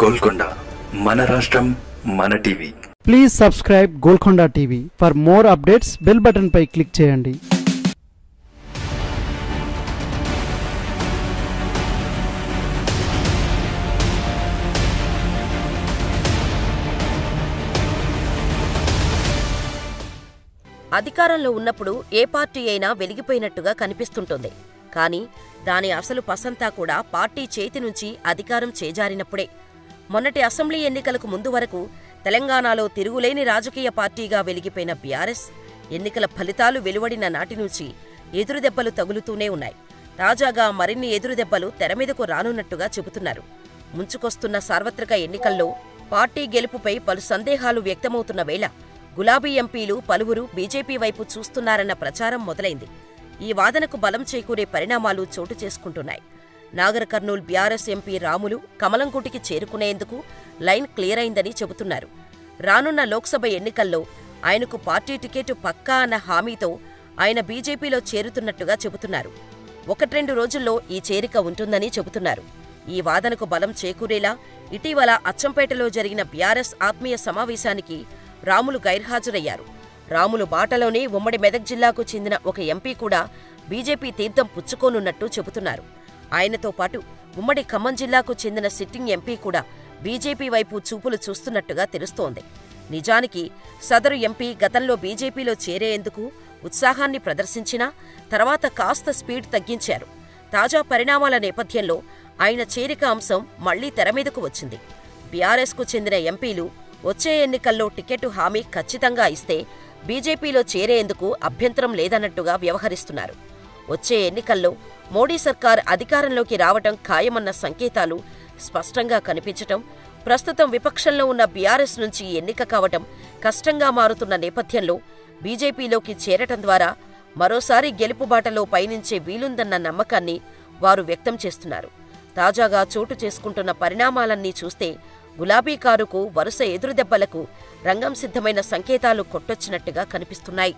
గోల్కొండ మన రాష్ట్రం మన TV please subscribe Golconda TV for more updates bell button పై క్లిక్ చేయండి అధికారంలో ఉన్నప్పుడు ఏ పార్టీ అయినా వెలిగిపోయినట్టుగా కనిపిస్తుంటుంది కానీ దాని అసలు పసంతా కూడా పార్టీ చేతి నుంచి అధికారం చేజారినప్పుడే మొన్నటి అసెంబ్లీ ఎన్నికలకు ముందు వరకు తెలంగాణలో తిరుగులేని రాజకీయ పార్టీగా వెలిగిపోయిన బీఆర్ఎస్ ఎన్నికల ఫలితాలు వెలువడిన నాటి నుంచి ఎదురుదెబ్బలు తగులుతూనే ఉన్నాయి తాజాగా మరిన్ని ఎదురుదెబ్బలు తెరమీదకు రానున్నట్టుగా చెబుతున్నారు ముంచుకొస్తున్న సార్వత్రిక ఎన్నికల్లో పార్టీ గెలుపుపై పలు సందేహాలు వ్యక్తమవుతున్న వేళ గులాబీ ఎంపీలు పలువురు బీజేపీ వైపు చూస్తున్నారన్న ప్రచారం మొదలైంది ఈ వాదనకు బలం చేకూరే పరిణామాలు చోటు చేసుకుంటున్నాయి నాగర్ కర్నూల్ బీఆర్ఎస్ ఎంపీ రాములు కమలంకుటికి చేరుకునేందుకు లైన్ క్లియర్ అయిందని చెబుతున్నారు రానున్న లోక్సభ ఎన్నికల్లో ఆయనకు పార్టీ టికెట్ పక్కా అన్న హామీతో ఆయన బీజేపీలో చేరుతున్నట్టుగా చెబుతున్నారు ఒకట్రెండు రోజుల్లో ఈ చేరిక ఉంటుందని చెబుతున్నారు ఈ వాదనకు బలం చేకూరేలా ఇటీవల అచ్చంపేటలో జరిగిన బీఆర్ఎస్ ఆత్మీయ సమావేశానికి రాములు గైర్హాజరయ్యారు రాములు బాటలోనే ఉమ్మడి మెదక్ జిల్లాకు చెందిన ఒక ఎంపీ కూడా బీజేపీ తీర్థం పుచ్చుకోనున్నట్టు చెబుతున్నారు ఆయనతో పాటు ఉమ్మడి ఖమ్మం జిల్లాకు చెందిన సిట్టింగ్ ఎంపీ కూడా బీజేపీ వైపు చూపులు చూస్తున్నట్టుగా తెలుస్తోంది నిజానికి సదరు ఎంపీ గతంలో బీజేపీలో చేరేందుకు ఉత్సాహాన్ని ప్రదర్శించినా తర్వాత కాస్త స్పీడ్ తగ్గించారు తాజా పరిణామాల నేపథ్యంలో ఆయన చేరిక అంశం మళ్లీ తెరమీదకు వచ్చింది బీఆర్ఎస్కు చెందిన ఎంపీలు వచ్చే ఎన్నికల్లో టికెట్ హామీ ఖచ్చితంగా ఇస్తే బీజేపీలో చేరేందుకు అభ్యంతరం లేదన్నట్టుగా వ్యవహరిస్తున్నారు వచ్చే ఎన్నికల్లో మోడీ సర్కార్ అధికారంలోకి రావటం ఖాయమన్న సంకేతాలు స్పష్టంగా కనిపించటం ప్రస్తుతం విపక్షంలో ఉన్న బీఆర్ఎస్ నుంచి ఎన్నిక కావటం కష్టంగా మారుతున్న నేపథ్యంలో బీజేపీలోకి చేరటం ద్వారా మరోసారి గెలుపు బాటలో పయనించే వీలుందన్న నమ్మకాన్ని వారు వ్యక్తం చేస్తున్నారు తాజాగా చోటు చేసుకుంటున్న పరిణామాలన్నీ చూస్తే గులాబీ కారుకు వరుస ఎదురుదెబ్బలకు రంగం సిద్ధమైన సంకేతాలు కొట్టొచ్చినట్టుగా కనిపిస్తున్నాయి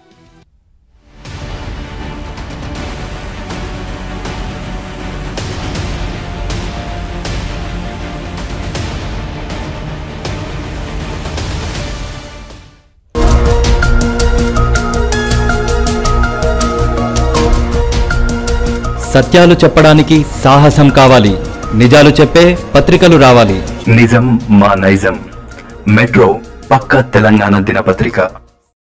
సత్యాలు చెప్పడానికి సాహసం కావాలి నిజాలు చెప్పే పత్రికలు రావాలి నిజం మా నైజం మెట్రో పక్క తెలంగాణ దినపత్రిక